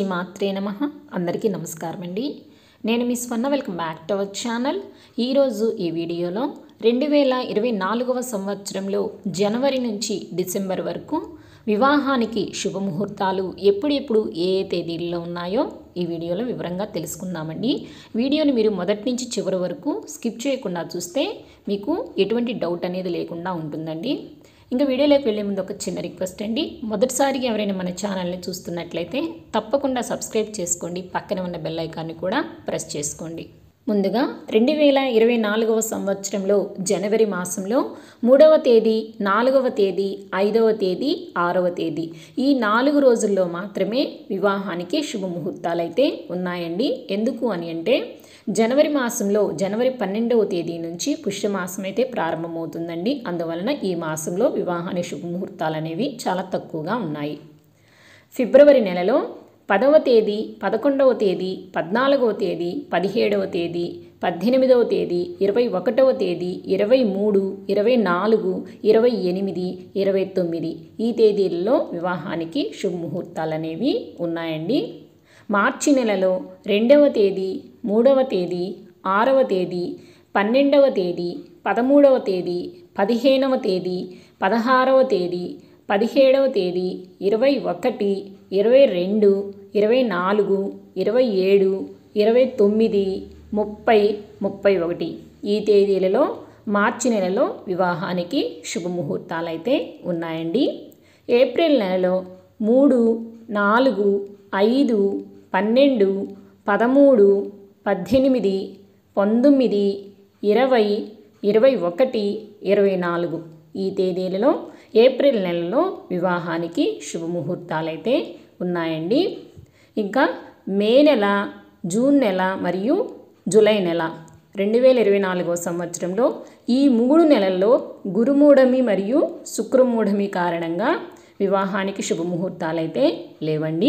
శ్రీమాత్రే నమ అందరికీ నమస్కారం అండి నేను మీ Swarna welcome back to our channel ఈరోజు ఈ వీడియోలో రెండు వేల ఇరవై నాలుగవ సంవత్సరంలో జనవరి నుంచి డిసెంబర్ వరకు వివాహానికి శుభముహూర్తాలు ఎప్పుడెప్పుడు ఏ ఏ తేదీల్లో ఉన్నాయో ఈ వీడియోలో వివరంగా తెలుసుకుందామండి వీడియోని మీరు మొదటి నుంచి చివరి వరకు స్కిప్ చేయకుండా చూస్తే మీకు ఎటువంటి డౌట్ అనేది లేకుండా ఉంటుందండి ఇంకా వీడియోలోకి వెళ్ళే ముందు ఒక చిన్న రిక్వెస్ట్ అండి మొదటిసారిగా ఎవరైనా మన ఛానల్ని చూస్తున్నట్లయితే తప్పకుండా సబ్స్క్రైబ్ చేసుకోండి పక్కన ఉన్న బెల్ ఐకాన్ని కూడా ప్రెస్ చేసుకోండి ముందుగా రెండు వేల ఇరవై నాలుగవ సంవత్సరంలో జనవరి మాసంలో మూడవ తేదీ నాలుగవ తేదీ ఐదవ తేదీ ఆరవ తేదీ ఈ నాలుగు రోజుల్లో మాత్రమే వివాహానికి శుభముహూర్తాలైతే ఉన్నాయండి ఎందుకు అని అంటే జనవరి మాసంలో జనవరి పన్నెండవ తేదీ నుంచి పుష్యమాసం అయితే ప్రారంభమవుతుందండి అందువలన ఈ మాసంలో వివాహానికి శుభముహూర్తాలు అనేవి చాలా తక్కువగా ఉన్నాయి ఫిబ్రవరి నెలలో పదవ తేదీ పదకొండవ తేదీ పద్నాలుగవ తేదీ పదిహేడవ తేదీ పద్దెనిమిదవ తేదీ ఇరవై ఒకటవ తేదీ ఇరవై మూడు ఇరవై నాలుగు ఇరవై ఎనిమిది ఇరవై తొమ్మిది ఈ తేదీలలో వివాహానికి శుభముహూర్తాలు అనేవి ఉన్నాయండి మార్చి నెలలో రెండవ తేదీ మూడవ తేదీ ఆరవ తేదీ పన్నెండవ తేదీ పదమూడవ తేదీ పదిహేనవ తేదీ పదహారవ తేదీ పదిహేడవ తేదీ ఇరవై ఒకటి ఇరవై రెండు ఇరవై నాలుగు ఇరవై ఏడు ఇరవై తొమ్మిది ముప్పై ముప్పై ఒకటి ఈ తేదీలలో మార్చి నెలలో వివాహానికి శుభముహూర్తాలు అయితే ఉన్నాయండి ఏప్రిల్ నెలలో మూడు నాలుగు ఐదు పన్నెండు పదమూడు పద్దెనిమిది పంతొమ్మిది ఇరవై ఇరవై ఒకటి ఇరవై నాలుగు ఈ తేదీలలో ఏప్రిల్ నెలలో వివాహానికి శుభముహూర్తాలైతే ఉన్నాయండి ఇంకా మే నెల జూన్ నెల మరియు జూలై నెల రెండు వేల ఇరవై నాలుగో సంవత్సరంలో ఈ మూడు నెలల్లో గురుమూఢమి మరియు శుక్రమూఢమి కారణంగా వివాహానికి శుభముహూర్తాలైతే లేవండి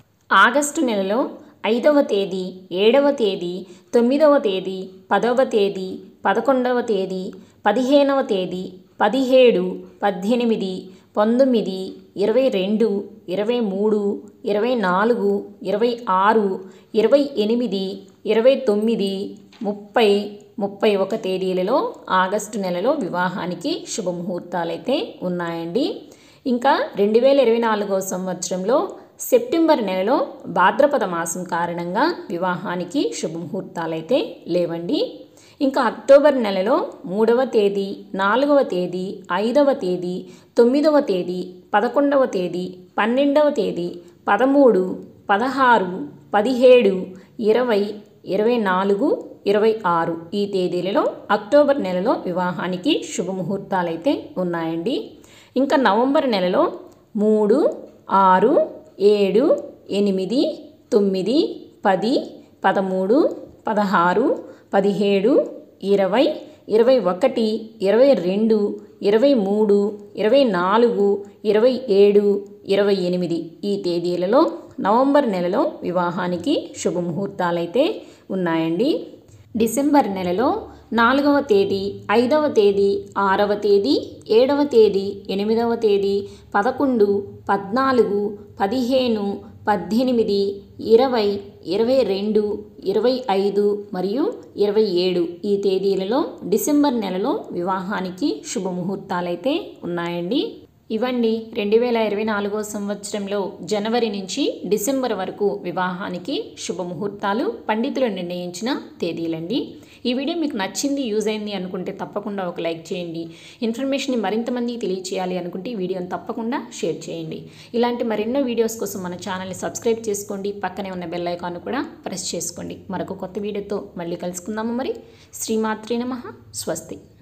ఆగస్టు నెలలో ఐదవ తేదీ ఏడవ తేదీ తొమ్మిదవ తేదీ పదవ తేదీ పదకొండవ తేదీ పదిహేనవ తేదీ పదిహేడు పద్దెనిమిది పంతొమ్మిది ఇరవై రెండు ఇరవై మూడు ఇరవై నాలుగు ఇరవై ఆరు ఇరవై ఎనిమిది ఇరవై తొమ్మిది ముప్పై ముప్పై ఒక తేదీలలో ఆగస్టు నెలలో వివాహానికి శుభముహూర్తాలైతే ఉన్నాయండి ఇంకా రెండు వేల ఇరవై నాలుగో సంవత్సరంలో సెప్టెంబర్ నెలలో భాద్రపద మాసం కారణంగా వివాహానికి శుభముహూర్తాలైతే లేవండి ఇంకా అక్టోబర్ నెలలో మూడవ తేదీ నాలుగవ తేదీ ఐదవ తేదీ తొమ్మిదవ తేదీ పదకొండవ తేదీ పన్నెండవ తేదీ పదమూడు పదహారు పదిహేడు ఇరవై ఇరవై నాలుగు ఇరవై ఆరు ఈ తేదీలలో అక్టోబర్ నెలలో వివాహానికి శుభముహూర్తాలైతే ఉన్నాయండి ఇంకా నవంబర్ నెలలో మూడు ఆరు ఏడు ఎనిమిది తొమ్మిది పది పదమూడు పదహారు పదిహేడు ఇరవై ఇరవై ఒకటి ఇరవై రెండు ఇరవై మూడు ఇరవై నాలుగు ఇరవై ఏడు ఇరవై ఎనిమిది ఈ తేదీలలో నవంబర్ నెలలో వివాహానికి శుభముహూర్తాలైతే ఉన్నాయండి డిసెంబర్ నెలలో నాలుగవ తేదీ ఐదవ తేదీ ఆరవ తేదీ ఏడవ తేదీ ఎనిమిదవ తేదీ పదకొండు పద్నాలుగు పదిహేను పద్దెనిమిది ఇరవై ఇరవై రెండు ఇరవై ఐదు మరియు ఇరవై ఏడు ఈ తేదీలలో డిసెంబర్ నెలలో వివాహానికి శుభముహూర్తాలైతే ఉన్నాయండి ఇవండి రెండు వేల ఇరవై నాలుగో సంవత్సరంలో జనవరి నుంచి డిసెంబర్ వరకు వివాహానికి శుభముహూర్తాలు పండితులు నిర్ణయించిన తేదీలండి ఈ వీడియో మీకు నచ్చింది యూజ్ అయింది అనుకుంటే తప్పకుండా ఒక లైక్ చేయండి ఇన్ఫర్మేషన్ని మరింత మందికి తెలియచేయాలి అనుకుంటే ఈ వీడియోని తప్పకుండా షేర్ చేయండి ఇలాంటి మరెన్నో వీడియోస్ కోసం మన ఛానల్ని సబ్స్క్రైబ్ చేసుకోండి పక్కనే ఉన్న బెల్ ఐకాన్ కూడా ప్రెస్ చేసుకోండి మరొక కొత్త వీడియోతో మళ్ళీ కలుసుకుందాము మరి శ్రీమాత్రే నమ స్వస్తి